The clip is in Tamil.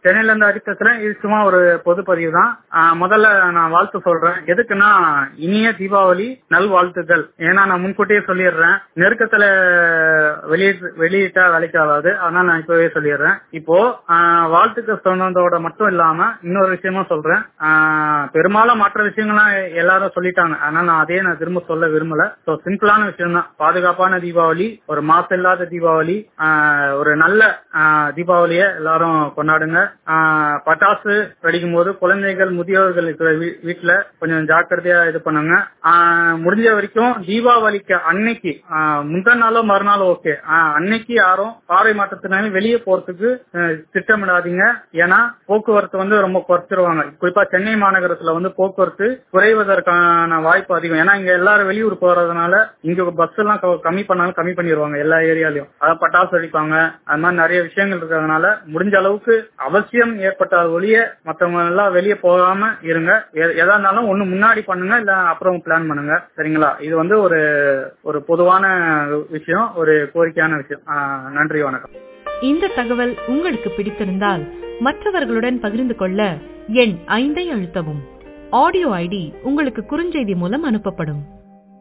சென்னையில இருந்து அடி பேசுறேன் இது சும்மா ஒரு பொது பதிவு தான் ஆஹ் முதல்ல நான் வாழ்த்து சொல்றேன் எதுக்குன்னா இனிய தீபாவளி நல் வாழ்த்துக்கள் ஏன்னா நான் முன்கூட்டியே சொல்லிடுறேன் நெருக்கத்துல வெளியிட்டு வெளியிட்டா வேலைக்கு ஆகாது அதனால நான் இப்பவே சொல்லிடுறேன் இப்போ ஆஹ் வாழ்த்துக்கள் சொன்னதோட மட்டும் இல்லாம இன்னொரு விஷயமும் சொல்றேன் ஆஹ் பெரும்பாலும் மற்ற விஷயங்கள்லாம் எல்லாரும் சொல்லிட்டாங்க அதனால நான் அதே நான் திரும்ப சொல்ல விரும்பல ஸோ சிம்பிளான விஷயம் தான் பாதுகாப்பான தீபாவளி ஒரு மாசம் இல்லாத தீபாவளி ஆஹ் ஒரு நல்ல ஆஹ் தீபாவளிய எல்லாரும் கொண்டாடுங்க ஆஹ் பட்டாசு வெடிக்கும் போது குழந்தைகள் முதியோர்கள் இருக்கிற வீ- வீட்டுல கொஞ்சம் ஜாக்கிரதையா இது பண்ணுங்க ஆஹ் முடிஞ்ச வரைக்கும் தீபாவளிக்கு அன்னைக்கு ஆஹ் முந்தின நாளோ மறுநாளோ ஓகே அன்னைக்கு யாரும் பாறை மாற்றத்தினாலும் வெளியே போறதுக்கு ஆஹ் திட்டமிடாதீங்க ஏன்னா போக்குவரத்து வந்து ரொம்ப குறைச்சிருவாங்க குறிப்பா சென்னை மாநகரத்துல வந்து போக்குவரத்து குறைவதற்கான வாய்ப்பு அதிகம் ஏன்னா இங்க எல்லாரும் வெளியூர் போறதுனால இங்க பஸ் எல்லாம் க- கம்மி பண்ணாலும் கம்மி பண்ணிடுவாங்க எல்லா ஏரியாலயும் அதாவது பட்டாசு வெடிப்பாங்க அது மாதிரி நிறைய விஷயங்கள் இருக்கிறதுனால முடிஞ்ச அளவுக்கு அவசியம் ஏற்பட்டால் ஒழிய மத்தவங்க எல்லாம் வெளியே போகாம இருங்க எ- எதா இருந்தாலும் ஒண்ணு முன்னாடி பண்ணுங்க இல்ல அப்புறம் பிளான் பண்ணுங்க சரிங்களா இது வந்து ஒரு ஒரு பொதுவான விஷயம் ஒரு கோரிக்கையான விஷயம் ஆஹ் நன்றி வணக்கம் இந்த தகவல் உங்களுக்கு பிடித்திருந்தால் மற்றவர்களுடன் பகிர்ந்து கொள்ள எண் ஐந்தை அழுத்தவும் ஆடியோ ஐடி உங்களுக்கு குறுஞ்செய்தி மூலம் அனுப்பப்படும்